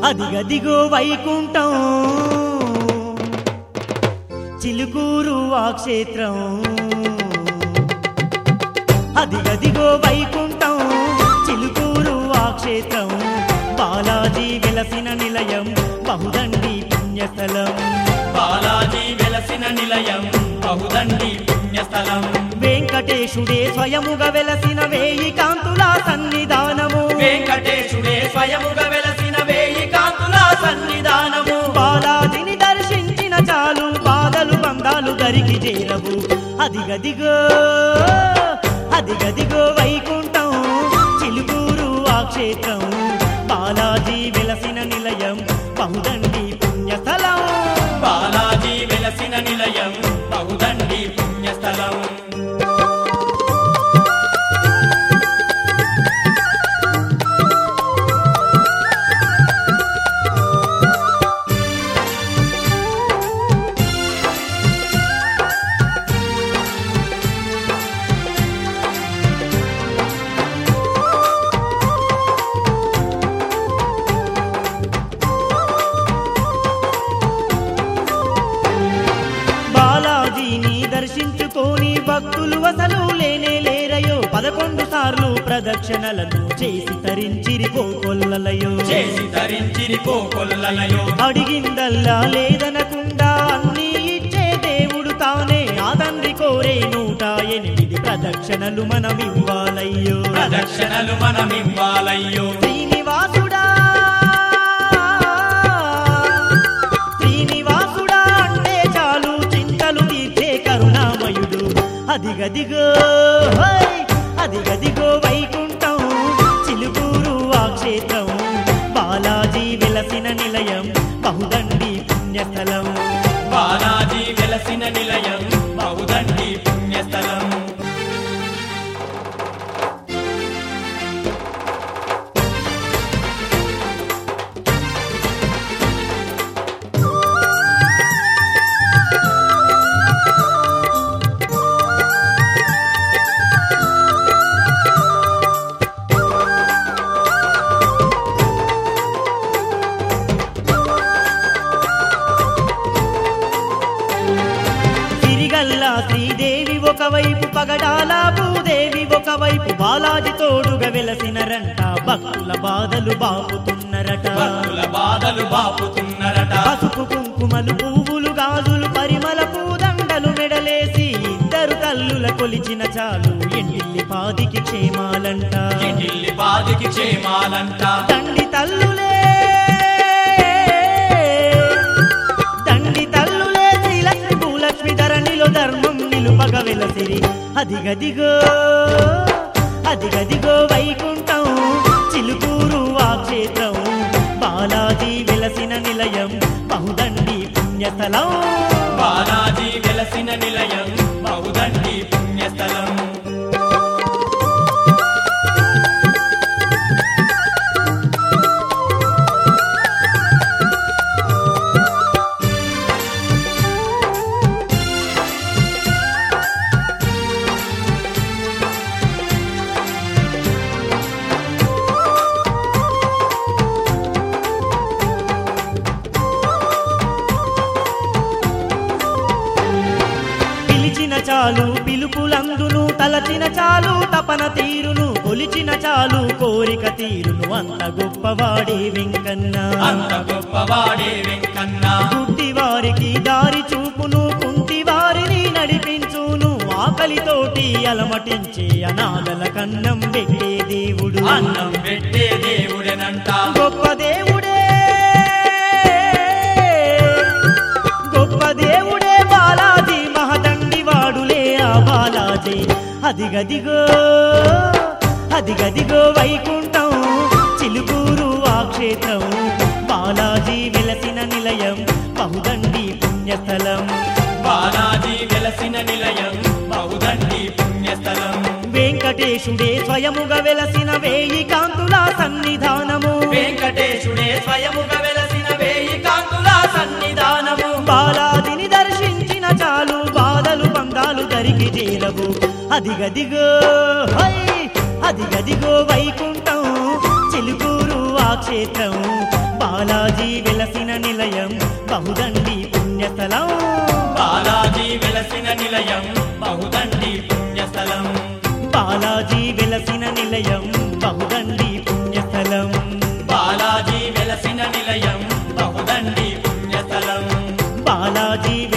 అదిగదిగో వైకుంఠం చిలుకూరు ఆ క్షేత్రం అదిగదిగో వైకుంఠం చిలుకూరు ఆ క్షేత్రం బాలాజీ వెలసిన నిలయం బహుదండి పుణ్యస్థలం బాలాజీ వెలసిన నిలయం బహుదండి పుణ్యస్థలం వెంకటేశుడే స్వయముగా వెలసిన వేయి కాంతుల సన్నిధానము వెంకటేశుడే స్వయముగా వెలసిన వేయి కాంతుల సన్నిధానము బాలాజిని దర్శించిన చాలు బాధలు బంధాలు దరికి చేరవు అదిగదిగో అదిగదిగో వైకుంఠం చిలుకూరు ఆ క్షేత్రం బాలాజీ వెలసిన నిలయం బహుదండి పుణ్యస్థలం బాలాజీ వెలసిన నిలయం బహుదండి పుణ్యస్థలం బాలాజీని దర్శించుకొని భక్తులు అసలు లేనే లేరయో పదకొండు సార్లు ప్రదక్షిణలను చేసి తరించిరి కోకొల్లలయో చేసి ధరించిరి కోకొల్లలయో అడిగిందల్లా లేదనకుండా అన్నీ ఇచ్చే దేవుడు తానే ఆ తండ్రి కోరే నూట ఎనిమిది ప్రదక్షిణలు మనమివ్వాలయ్యో ప్రదక్షిణలు మనమివ్వాలయ్యో శ్రీనివాసుడా శ్రీనివాసుడా అంటే చాలు చింతలు తీర్చే కరుణామయుడు అదిగదిగో హై! అదిగదిగో వైకుంఠం చిలుకూరు ఆ క్షేత్రం బాలాజీ వెలసిన నిలయం బహుదండి పుణ్యస్థలం బాలాజీ వెలసిన నిలయం బహుదండి పుణ్యస్థలం సిరిగల్లా శ్రీదేవి ఒకవైపు పగడాల భూదేవి ఒకవైపు బాలాజీ తోడుగా వెలసినరంట భక్తుల బాధలు బాపుతున్నరట భక్తుల బాధలు బాపుతున్నరట పసుపు కుంకుమలు పువ్వులు గాజులు పరిమళ పూదండలు మెడలేసి ఇద్దరు తల్లుల కొలిచిన చాలు ఎండిల్లి పాదికి క్షేమాలంట ఇంటిల్లి బాధికి క్షేమాలంట దండి తల్లులే దండి తల్లులే శ్రీలక్ష్మి భూలక్ష్మి ధరణిలో ధర్మం నిలుపగ వెలసిరి అదిగదిగో అదిగదిగో వైకుంఠం చిలుకూరు ఆ క్షేత్రం బాలాజీ వెలసిన నిలయం బహుదండి పుణ్యస్థలం బాలాజీ వెలసిన నిలయం బహుదండి పుణ్యస్థలం పిలిచిన చాలు పిలుపులందును తలచిన చాలు తపన తీరును కొలిచిన చాలు కోరిక తీరును అంత గొప్పవాడే వెంకన్న అంత గొప్పవాడే వెంకన్న గుడ్డి వారికి దారి చూపును కుంటి వారిని నడిపించును ఆకలితోటి అలమటించే అనాథల కన్నం పెట్టే దేవుడు అన్నం పెట్టే దేవుడెనంట గొప్ప దేవుడే గొప్ప దేవుడే బాలాజీ మహదండి వాడులే ఆ బాలాజీ అదిగదిగో అదిగదిగో వైకుంఠం చిలుకూరు ఆ క్షేత్రం బాలాజీ వెలసిన నిలయం బహుదండి పుణ్యస్థలం బాలాజీ వెలసిన నిలయం బహుదండి పుణ్యస్థలం వెంకటేశుడే స్వయముగా వెలసిన వేయి కాంతుల సన్నిధానము వెంకటేశుడే స్వయముగా వెలసిన వేయి కాంతుల సన్నిధానము బాలాదిని దర్శించిన చాలు బాధలు బంధాలు దరికి చేరవు అదిగదిగో హై అదిగదిగో వైకుంఠం చిలుకూరు ఆ క్షేత్రం బాలా వెలసిన నిలయం బహుదండి పుణ్యస్థలం బాలాజీ వెలసిన నిలయం బహుదండి పుణ్యస్థలం బాలాజీ వెలసిన నిలయం బహుదండి పుణ్యస్థలం బాలాజీ వెలసిన నిలయం బహుదండి పుణ్యస్థలం బాలాజీ